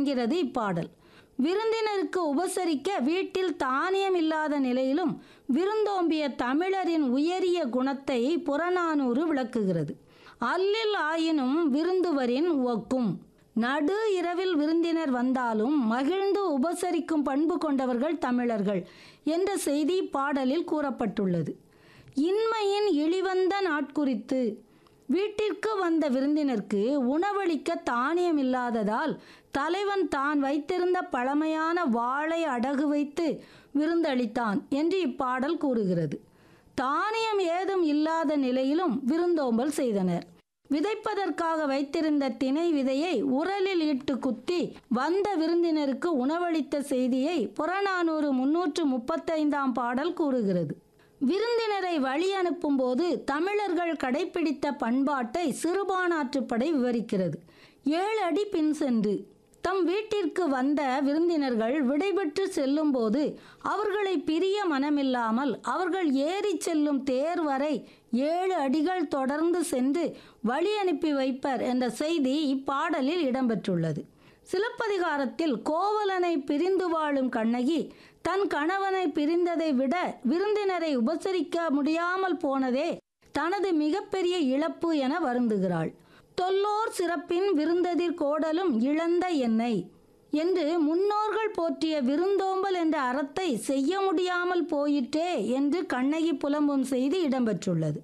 என்கிறது இப்பாடல் விருந்தினருக்கு உபசரிக்க வீட்டில் தானியம் இல்லாத நிலையிலும் விருந்தோம்பிய தமிழரின் உயரிய குணத்தை புறநானூறு விளக்குகிறது அல்லில் ஆயினும் விருந்துவரின் ஒக்கும் நடு இரவில் விருந்தினர் வந்தாலும் மகிழ்ந்து உபசரிக்கும் பண்பு கொண்டவர்கள் தமிழர்கள் என்ற செய்தி பாடலில் கூறப்பட்டுள்ளது இன்மையின் இழிவந்த நாட்குறித்து வீட்டிற்கு வந்த விருந்தினருக்கு உணவளிக்க தானியம் இல்லாததால் தலைவன் தான் வைத்திருந்த பழமையான வாளை அடகு வைத்து விருந்தளித்தான் என்று இப்பாடல் கூறுகிறது தானியம் ஏதும் இல்லாத நிலையிலும் விருந்தோம்பல் செய்தனர் விதைப்பதற்காக வைத்திருந்த திணை விதையை உரலில் இட்டு குத்தி வந்த விருந்தினருக்கு உணவளித்த செய்தியை புறநானூறு முன்னூற்று முப்பத்தைந்தாம் பாடல் கூறுகிறது விருந்தினரை வழி அனுப்பும்போது தமிழர்கள் கடைபிடித்த பண்பாட்டை சிறுபானாற்றுப்படை விவரிக்கிறது ஏழு அடி பின் சென்று தம் வீட்டிற்கு வந்த விருந்தினர்கள் விடைபெற்று செல்லும்போது அவர்களை பிரிய மனமில்லாமல் அவர்கள் ஏறிச் செல்லும் தேர் வரை ஏழு அடிகள் தொடர்ந்து சென்று வழி அனுப்பி வைப்பர் என்ற செய்தி இப்பாடலில் இடம்பெற்றுள்ளது சிலப்பதிகாரத்தில் கோவலனை பிரிந்து வாழும் கண்ணகி தன் கணவனை பிரிந்ததை விட விருந்தினரை உபசரிக்க முடியாமல் போனதே தனது மிகப்பெரிய இழப்பு என வருந்துகிறாள் தொல்லோர் சிறப்பின் விருந்ததிர் கோடலும் இழந்த என்னை என்று முன்னோர்கள் போற்றிய விருந்தோம்பல் என்ற அறத்தை செய்ய முடியாமல் போயிற்றே என்று கண்ணகி புலம்பும் செய்தி இடம்பெற்றுள்ளது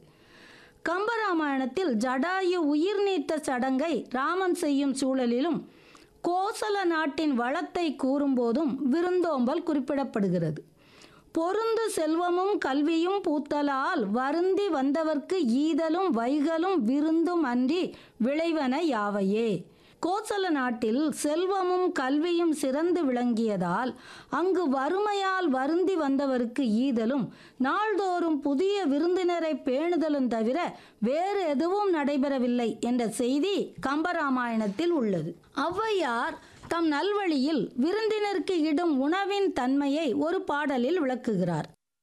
கம்பராமாயணத்தில் ஜடாயு உயிர் நீத்த சடங்கை ராமன் செய்யும் சூழலிலும் கோசல நாட்டின் வளத்தை கூறும்போதும் விருந்தோம்பல் குறிப்பிடப்படுகிறது பொருந்து செல்வமும் கல்வியும் பூத்தலால் வருந்தி வந்தவர்க்கு ஈதலும் வைகலும் விருந்தும் அன்றி விளைவன யாவையே கோசல நாட்டில் செல்வமும் கல்வியும் சிறந்து விளங்கியதால் அங்கு வறுமையால் வருந்தி வந்தவருக்கு ஈதலும் நாள்தோறும் புதிய விருந்தினரை பேணுதலும் தவிர வேறு எதுவும் நடைபெறவில்லை என்ற செய்தி கம்பராமாயணத்தில் உள்ளது ஔவையார் தம் நல்வழியில் விருந்தினருக்கு இடும் உணவின் தன்மையை ஒரு பாடலில் விளக்குகிறார்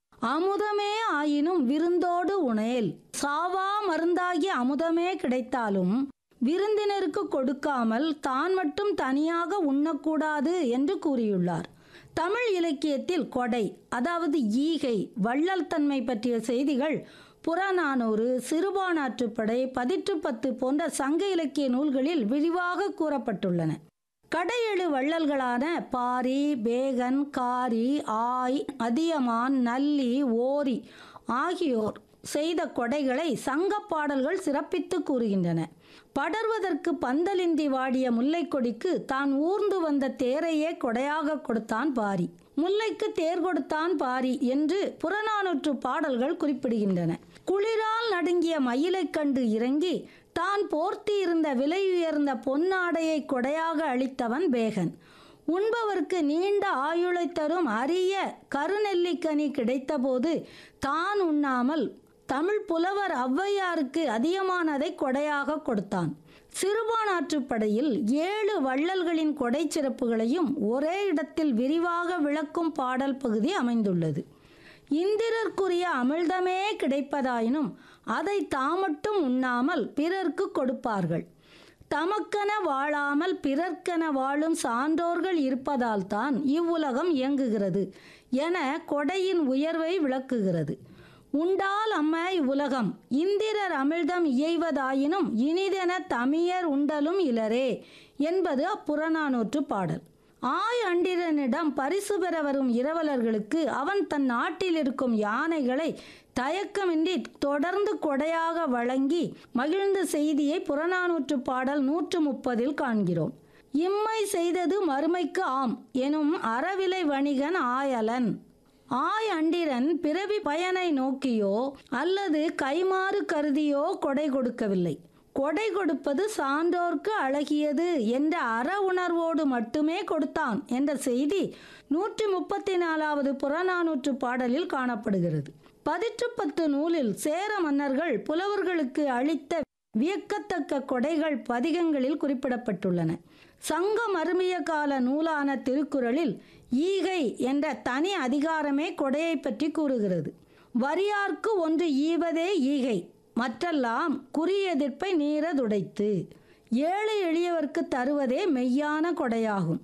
அமுதமே ஆயினும் விருந்தோடு உணேல் சாவா மருந்தாகி அமுதமே கிடைத்தாலும் விருந்தினருக்கு கொடுக்காமல் தான் மட்டும் தனியாக உண்ணக்கூடாது என்று கூறியுள்ளார் தமிழ் இலக்கியத்தில் கொடை அதாவது ஈகை வள்ளல் தன்மை பற்றிய செய்திகள் புறநானூறு சிறுபானாற்றுப்படை பதிற்றுப்பத்து போன்ற சங்க இலக்கிய நூல்களில் விரிவாக கூறப்பட்டுள்ளன கடையெழு வள்ளல்களான பாரி பேகன் காரி ஆய் அதியமான் நல்லி ஓரி ஆகியோர் செய்த கொடைகளை சங்க பாடல்கள் சிறப்பித்து கூறுகின்றன படர்வதற்கு பந்தலின்றி வாடிய முல்லைக்கொடிக்கு தான் ஊர்ந்து வந்த தேரையே கொடையாக கொடுத்தான் பாரி முல்லைக்கு தேர் கொடுத்தான் பாரி என்று புறநானூற்று பாடல்கள் குறிப்பிடுகின்றன குளிரால் நடுங்கிய மயிலைக் கண்டு இறங்கி தான் போர்த்தி இருந்த விலை உயர்ந்த பொன்னாடையை கொடையாக அளித்தவன் பேகன் உண்பவர்க்கு நீண்ட ஆயுளை தரும் அரிய கருநெல்லிக்கனி கிடைத்தபோது தான் உண்ணாமல் தமிழ் புலவர் ஔவையாருக்கு அதிகமானதை கொடையாக கொடுத்தான் சிறுபானாற்றுப்படையில் ஏழு வள்ளல்களின் கொடை சிறப்புகளையும் ஒரே இடத்தில் விரிவாக விளக்கும் பாடல் பகுதி அமைந்துள்ளது இந்திரர்க்குரிய அமிழ்தமே கிடைப்பதாயினும் அதை தாமட்டும் உண்ணாமல் பிறர்க்கு கொடுப்பார்கள் தமக்கென வாழாமல் பிறர்க்கென வாழும் சான்றோர்கள் இருப்பதால் தான் இவ்வுலகம் இயங்குகிறது என கொடையின் உயர்வை விளக்குகிறது உண்டால் அம்ம இவ்வுலகம் இந்திரர் அமிழ்தம் இயைவதாயினும் இனிதென தமியர் உண்டலும் இலரே என்பது அப்புறநானூற்று பாடல் ஆய் அண்டிரனிடம் பரிசு பெற வரும் இரவலர்களுக்கு அவன் தன் நாட்டில் இருக்கும் யானைகளை தயக்கமின்றி தொடர்ந்து கொடையாக வழங்கி மகிழ்ந்த செய்தியை புறநானூற்று பாடல் நூற்று முப்பதில் காண்கிறோம் இம்மை செய்தது மறுமைக்கு ஆம் எனும் அறவிலை வணிகன் ஆயலன் ஆய் அண்டிரன் பிறவி பயனை நோக்கியோ அல்லது கைமாறு கருதியோ கொடை கொடுக்கவில்லை கொடை கொடுப்பது சான்றோர்க்கு அழகியது என்ற அற உணர்வோடு மட்டுமே கொடுத்தான் என்ற செய்தி நூற்றி முப்பத்தி நாலாவது புறநானூற்று பாடலில் காணப்படுகிறது பதிற்றுப்பத்து நூலில் சேர மன்னர்கள் புலவர்களுக்கு அளித்த வியக்கத்தக்க கொடைகள் பதிகங்களில் குறிப்பிடப்பட்டுள்ளன சங்க மருமிய கால நூலான திருக்குறளில் ஈகை என்ற தனி அதிகாரமே கொடையை பற்றி கூறுகிறது வரியார்க்கு ஒன்று ஈவதே ஈகை மற்றெல்லாம் குறி எதிர்ப்பை நீரதுடைத்து ஏழை எளியவர்க்கு தருவதே மெய்யான கொடையாகும்